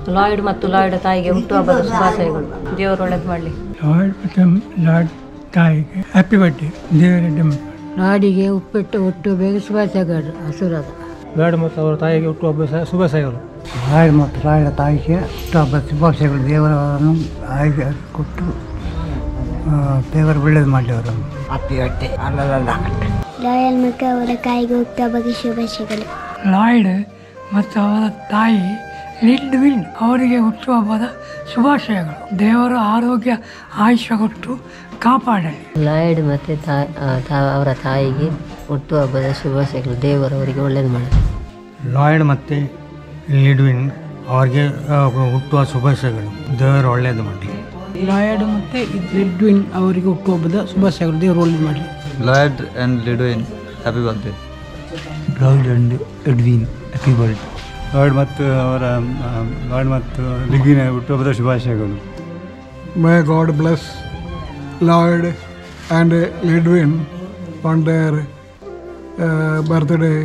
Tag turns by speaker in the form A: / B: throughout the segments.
A: Lloyd ಮತ್ತು Lloyd ತಾಯಿಗೆ ಹುಟ್ಟುಹಬ್ಬದ ಶುಭಾಶಯಗಳು ದೇವರು ಒಳ್ಳೇದು ಮಾಡಲಿ
B: ಲಾರ್ಡ್ ಮತ್ತು ಲಾರ್ಡ್ ತಾಯಿಗೆ ಹ್ಯಾಪಿ ಬರ್ಡೇ ದೇವರ
C: ನಾಡಿಗೆ ಉಪ್ಪಿಟ್ಟು ಹುಟ್ಟು ಬೇಗ ಶುಭಾಶಯಗಳು ಹಸುರದ
D: ಲಾರ್ಡ್ ಮತ್ತು ಅವರ ತಾಯಿಗೆ ಹುಟ್ಟುಹಬ್ಬ ಸ- ಶುಭಾಶಯಗಳು
B: ಲಾರ್ಡ್ ಮತ್ತು ಲಾರ್ಡ್ ತಾಯಿಗೆ ಹುಟ್ಟುಹಬ್ಬ ಶುಭಾಶಯಗಳು ದೇವರನ್ನು ಆಯ್ಕೆ ಕೊಟ್ಟು ಆ, ದೇವರು ಒಳ್ಳೇದು ಮಾಡಲಿ ಅವರನ್ನು ಹ್ಯಾಪಿ ಬರ್ಡೇ ಅಲ್ಲಲ್ಲ
E: ಲಾಯಲ್ ಮತ್ತು ಅವರ ಕಾಯಿಗೆ ಹುಟ್ಟುಹಬ್ಬಕ್ಕೆ ಶುಭಾಶಯಗಳು
B: ಲಾಯ್ಡ್ ಮತ್ತು ಅವರ ತಾಯಿ ಲಿಡ್ ವಿನ್ ಅವರಿಗೆ ಹುಟ್ಟುಹಬ್ಬದ ಶುಭಾಶಯಗಳು ದೇವರು ಆರೋಗ್ಯ ಆಯುಷ್ಯ ಕೊಟ್ಟು ಕಾಪಾಡಲಿ
A: ಲಾಯ್ಡ್ ಮತ್ತು ಅವರ ತಾಯಿಗೆ ಹುಟ್ಟುಹಬ್ಬದ ಶುಭಾಶಯಗಳು ದೇವರು ಅವರಿಗೆ ಒಳ್ಳೇದು ಮಾಡಲಿ
D: ಲಾಯ್ಡ್ ಮತ್ತು ಲಿಡ್ವಿನ್ ಅವರಿಗೆ ಆ, ಹುಟ್ಟುವ ಶುಭಾಶಯಗಳು ದೇವರು ಒಳ್ಳೆಯದು ಮಾಡಲಿ
B: ಲಾಯ್ಡ್ ಮತ್ತು ಲಿಡ್ವಿನ್ ಅವರಿಗೆ ಹುಟ್ಟುಹಬ್ಬದ ಶುಭಾಶಯಗಳು ದೇವರು ಒಳ್ಳೇದು ಮಾಡಲಿ
F: Lloyd and Lidwin, happy birthday.
D: Lloyd and Edwin happy birthday Lloyd ಮತ್ತು ಅವರ ಲಾಯ್ಡ್ ಮತ್ತು ಲಿಗ್ವಿನ ಹುಟ್ಟುಹಬ್ಬದ ಶುಭಾಶಯಗಳು
G: May God bless Lloyd and Lidwin on their uh, birthday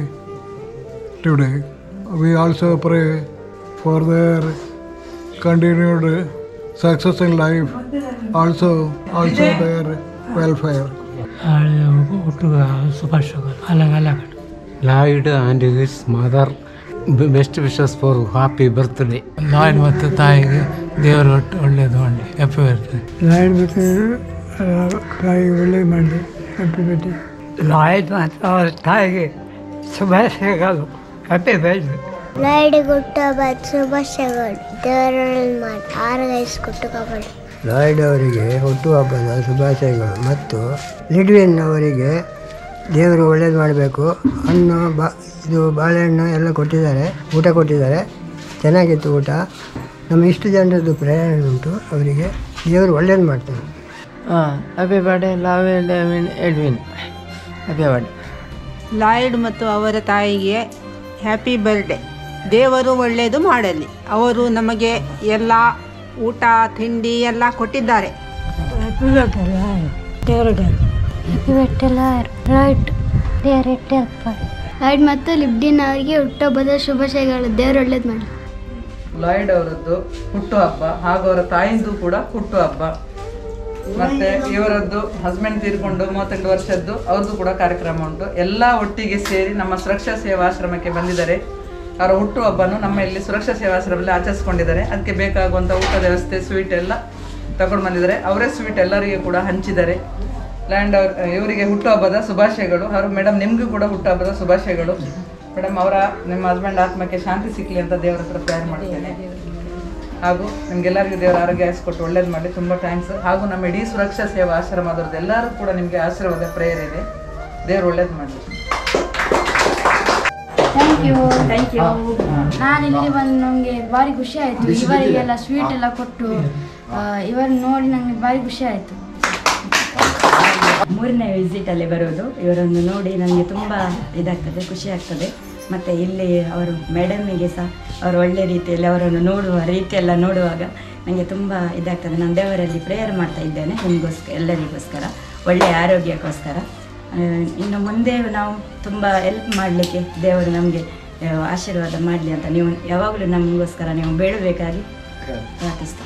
G: today. We also pray for their continued success in life, also also their welfare.
B: ಹುಟ್ಟು ಶುಭಾಶಯಗಳು ಅಲಗ ಅಲಗ
H: Lloyd and his mother best wishes for happy birthday.
B: Lloyd ಮತ್ತು ತಾಯಿಗೆ ದೇವರು ಒಟ್ಟು ಒಳ್ಳೇದು ಮಾಡಿ ಹ್ಯಾಪಿ ಬರ್ಡೇ ಲಾಯ್ಡ್ ಮತ್ತು ತಾಯಿ ಒಳ್ಳೇದು ಮಾಡಿ ಹ್ಯಾಪಿ ಬರ್ಡೇ ಲಾಯ್ಡ್ ಮತ್ತು ಅವರ ತಾಯಿಗೆ ಶುಭಾಶಯಗಳು ಹ್ಯಾಪಿ ಬರ್ಡೇ
E: ಲಾಯ್ಡ್ಗೆ ಹುಟ್ಟುಹಬ್ಬದ ಶುಭಾಶಯಗಳು ದೇವರಲ್ಲಿ ಮಾಡಿ ಆರೈಸ್ಕೊಟ್ಟು ಕಾಪಾಡಿ
C: ಲಾಯ್ಡ್ ಅವರಿಗೆ ಹುಟ್ಟುಹಬ್ಬದ ಶುಭಾಶಯಗಳು ಮತ್ತು ಲಿಡ್ವಿನ್ ಅವರಿಗೆ ದೇವರು ಒಳ್ಳೇದು ಮಾಡಬೇಕು ಹಣ್ಣು ಬಾ ಇದು ಬಾಳೆಹಣ್ಣು ಎಲ್ಲ ಕೊಟ್ಟಿದ್ದಾರೆ ಊಟ ಕೊಟ್ಟಿದ್ದಾರೆ ಚೆನ್ನಾಗಿತ್ತು ಊಟ ನಮ್ಮ ಇಷ್ಟು ಜನರದ್ದು ಪ್ರೇರಣೆ ಉಂಟು ಅವರಿಗೆ ದೇವರು ಒಳ್ಳೇದು ಮಾಡ್ತಾರೆ
A: ಹಾಂ ಹ್ಯಾಪಿ ಬರ್ಡೇ ಲಾವ್ ಎಡ್ವಿನ್ ಹ್ಯಾಪಿ ಬರ್ಡೇ
I: ಲಾಯ್ಡ್ ಮತ್ತು ಅವರ ತಾಯಿಗೆ ಹ್ಯಾಪಿ ಬರ್ಡೇ ದೇವರು ಒಳ್ಳೆಯದು ಮಾಡಲಿ ಅವರು ನಮಗೆ ಎಲ್ಲ ಊಟ ತಿಂಡಿ ಎಲ್ಲ ಕೊಟ್ಟಿದ್ದಾರೆ
E: ಲಾಯ್ಡ್ ಮತ್ತು ಲಿಬ್ಡಿನ್ ಅವರಿಗೆ ಹುಟ್ಟುಹಬ್ಬದ ಶುಭಾಶಯಗಳು ದೇವರು ಒಳ್ಳೇದು ಮಾಡಿ
J: ಲಾಯ್ಡ್ ಅವರದ್ದು ಹುಟ್ಟುಹಬ್ಬ ಹಾಗೂ ಅವರ ತಾಯಿಂದು ಕೂಡ ಹುಟ್ಟುಹಬ್ಬ ಮತ್ತೆ ಇವರದ್ದು ಹಸ್ಬೆಂಡ್ ತೀರ್ಕೊಂಡು ಮೂವತ್ತೆಂಟು ವರ್ಷದ್ದು ಅವ್ರದ್ದು ಕೂಡ ಕಾರ್ಯಕ್ರಮ ಉಂಟು ಎಲ್ಲ ಒಟ್ಟಿಗೆ ಸೇರಿ ನಮ್ಮ ಸುರಕ್ಷಾ ಸೇವಾಶ್ರಮಕ್ಕೆ ಬಂದಿದ್ದಾರೆ ಅವರ ಹುಟ್ಟುಹಬ್ಬನು ನಮ್ಮ ಇಲ್ಲಿ ಸುರಕ್ಷಾ ಸೇವಾಶ್ರಮದಲ್ಲಿ ಆಚರಿಸ್ಕೊಂಡಿದ್ದಾರೆ ಅದಕ್ಕೆ ಬೇಕಾಗುವಂಥ ಊಟದ ವ್ಯವಸ್ಥೆ ಸ್ವೀಟ್ ಎಲ್ಲ ತಗೊಂಡು ಬಂದಿದ್ದಾರೆ ಅವರೇ ಸ್ವೀಟ್ ಎಲ್ಲರಿಗೆ ಕೂಡ ಹಂಚಿದ್ದಾರೆ ಲ್ಯಾಂಡ್ ಅವ್ರ ಇವರಿಗೆ ಹುಟ್ಟುಹಬ್ಬದ ಶುಭಾಶಯಗಳು ಅವರು ಮೇಡಮ್ ನಿಮಗೂ ಕೂಡ ಹುಟ್ಟುಹಬ್ಬದ ಶುಭಾಶಯಗಳು ಮೇಡಮ್ ಅವರ ನಿಮ್ಮ ಹಸ್ಬೆಂಡ್ ಆತ್ಮಕ್ಕೆ ಶಾಂತಿ ಸಿಕ್ಕಲಿ ಅಂತ ದೇವರ ಹತ್ರ ಪ್ರೇಯರ್ ಮಾಡ್ತೇನೆ ಹಾಗೂ ನಿಮ್ಗೆಲ್ಲರಿಗೂ ದೇವರ ಆರೋಗ್ಯ ಕೊಟ್ಟು ಒಳ್ಳೇದು ಮಾಡಿ ತುಂಬ ಥ್ಯಾಂಕ್ಸ್ ಹಾಗೂ ನಮ್ಮ ಇಡೀ ಸುರಕ್ಷಾ ಸೇವಾ ಆಶ್ರಮದವ್ರದ್ದು ಎಲ್ಲರೂ ಕೂಡ ನಿಮಗೆ ಆಶೀರ್ವಾದ ಪ್ರೇಯರ್ ಇದೆ ದೇವರು ಒಳ್ಳೇದು ಮಾಡಲಿ
E: ಥ್ಯಾಂಕ್ ಯು ಥ್ಯಾಂಕ್ ಯು ನಾನು ಇಲ್ಲಿ ಬಂದು ನನಗೆ ಭಾರಿ ಖುಷಿ ಆಯಿತು ಇವರಿಗೆಲ್ಲ ಸ್ವೀಟ್ ಎಲ್ಲ ಕೊಟ್ಟು ಇವರನ್ನ ನೋಡಿ ನನಗೆ ಭಾರಿ ಖುಷಿ ಆಯಿತು
I: ಮೂರನೇ ವಿಸಿಟಲ್ಲಿ ಬರೋದು ಇವರನ್ನು ನೋಡಿ ನನಗೆ ತುಂಬ ಇದಾಗ್ತದೆ ಖುಷಿ ಆಗ್ತದೆ ಮತ್ತು ಇಲ್ಲಿ ಅವರು ಮೇಡಮಿಗೆ ಸಹ ಅವರು ಒಳ್ಳೆ ರೀತಿಯಲ್ಲಿ ಅವರನ್ನು ನೋಡುವ ರೀತಿಯೆಲ್ಲ ನೋಡುವಾಗ ನನಗೆ ತುಂಬ ಇದಾಗ್ತದೆ ನಾನು ದೇವರಲ್ಲಿ ಪ್ರೇಯರ್ ಮಾಡ್ತಾ ಇದ್ದೇನೆ ನಿಮಗೋಸ್ಕರ ಎಲ್ಲರಿಗೋಸ್ಕರ ಒಳ್ಳೆಯ ಆರೋಗ್ಯಕ್ಕೋಸ್ಕರ ಆ, ಇನ್ನು ಮುಂದೆ ನಾವು ತುಂಬ ಹೆಲ್ಪ್ ಮಾಡಲಿಕ್ಕೆ ದೇವರು ನಮಗೆ ಆಶೀರ್ವಾದ ಮಾಡಲಿ ಅಂತ ನೀವು ಯಾವಾಗಲೂ ನಮಗೋಸ್ಕರ ನೀವು ಬೇಡಬೇಕಾಗಿ ಪ್ರಾರ್ಥಿಸ್ತೇನೆ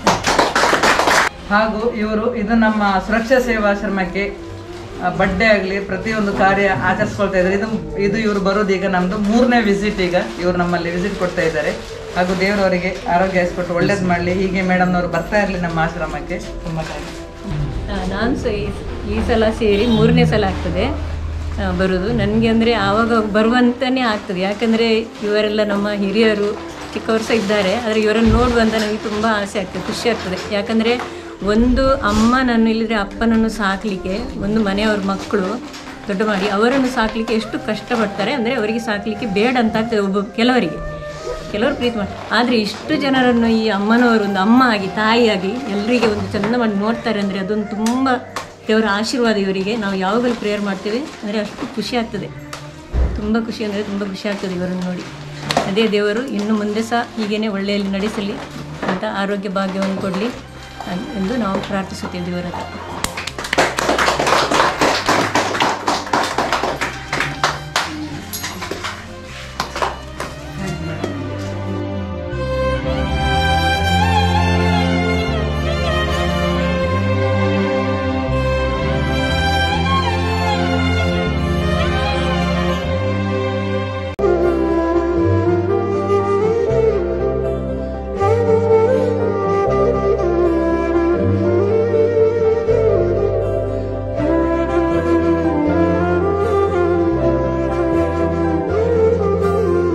J: ಹಾಗೂ ಇವರು ಇದು ನಮ್ಮ ಸುರಕ್ಷಾ ಸೇವಾಶ್ರಮಕ್ಕೆ ಬಡ್ಡೆ ಆಗಲಿ ಪ್ರತಿಯೊಂದು ಕಾರ್ಯ ಆಚರಿಸ್ಕೊಳ್ತಾ ಇದ್ದಾರೆ ಇದು ಇದು ಇವರು ಬರೋದು ಈಗ ನಮ್ಮದು ಮೂರನೇ ವಿಸಿಟ್ ಈಗ ಇವರು ನಮ್ಮಲ್ಲಿ ವಿಸಿಟ್ ಕೊಡ್ತಾ ಇದ್ದಾರೆ ಹಾಗೂ ದೇವರವರಿಗೆ ಆರೋಗ್ಯ ಕೊಟ್ಟು ಒಳ್ಳೇದು ಮಾಡಲಿ ಹೀಗೆ ಮೇಡಮ್ನವರು ಬರ್ತಾ ಇರಲಿ ನಮ್ಮ ಆಶ್ರಮಕ್ಕೆ ತುಂಬ ಥ್ಯಾಂಕ್ಸ್
A: ನಾನು ಸಹ ಈ- ಈ ಸಲ ಸೇರಿ ಮೂರನೇ ಸಲ ಆಗ್ತದೆ ಆ, ಬರೋದು ನನಗೆ ಅಂದರೆ ಆವಾಗ ಬರುವಂತಲೇ ಆಗ್ತದೆ ಯಾಕಂದರೆ ಇವರೆಲ್ಲ ನಮ್ಮ ಹಿರಿಯರು ಚಿಕ್ಕವರು ಸಹ ಇದ್ದಾರೆ ಆದರೆ ಇವರನ್ನು ನೋಡುವಂತ ನನಗೆ ತುಂಬ ಆಸೆ ಆಗ್ತದೆ ಖುಷಿ ಆಗ್ತದೆ ಯಾಕಂದರೆ ಒಂದು ಅಮ್ಮನನ್ನು ಇಲ್ಲದ್ರೆ ಅಪ್ಪನನ್ನು ಸಾಕಲಿಕ್ಕೆ ಒಂದು ಮನೆಯವ್ರ ಮಕ್ಕಳು ದೊಡ್ಡ ಮಾಡಿ ಅವರನ್ನು ಸಾಕಲಿಕ್ಕೆ ಎಷ್ಟು ಕಷ್ಟಪಡ್ತಾರೆ ಅಂದರೆ ಅವರಿಗೆ ಸಾಕಲಿಕ್ಕೆ ಬೇಡ ಅಂತ ಆಗ್ತದೆ ಒಬ್ಬ ಕೆಲವರಿಗೆ ಕೆಲವರು ಪ್ರೀತಿ ಮಾಡಿ ಆದರೆ ಇಷ್ಟು ಜನರನ್ನು ಈ ಅಮ್ಮನವರು ಒಂದು ಅಮ್ಮ ಆಗಿ ತಾಯಿಯಾಗಿ ಎಲ್ಲರಿಗೆ ಒಂದು ಚಂದ ಮಾಡಿ ನೋಡ್ತಾರೆ ಅಂದರೆ ಅದೊಂದು ತುಂಬ ದೇವರ ಆಶೀರ್ವಾದ ಇವರಿಗೆ ನಾವು ಯಾವಾಗಲೂ ಪ್ರೇಯರ್ ಮಾಡ್ತೇವೆ ಅಂದರೆ ಅಷ್ಟು ಖುಷಿ ಆಗ್ತದೆ ತುಂಬ ಖುಷಿ ಅಂದರೆ ತುಂಬ ಖುಷಿ ಆಗ್ತದೆ ಇವರನ್ನು ನೋಡಿ ಅದೇ ದೇವರು ಇನ್ನು ಮುಂದೆ ಸಹ ಹೀಗೇ ಒಳ್ಳೆಯಲ್ಲಿ ನಡೆಸಲಿ ಅಂತ ಆರೋಗ್ಯ ಭಾಗ್ಯವನ್ನು ಕೊಡಲಿ ಎಂದು ನಾವು ಪ್ರಾರ್ಥಿಸುತ್ತೇವೆ ದೇವರ ಹತ್ರ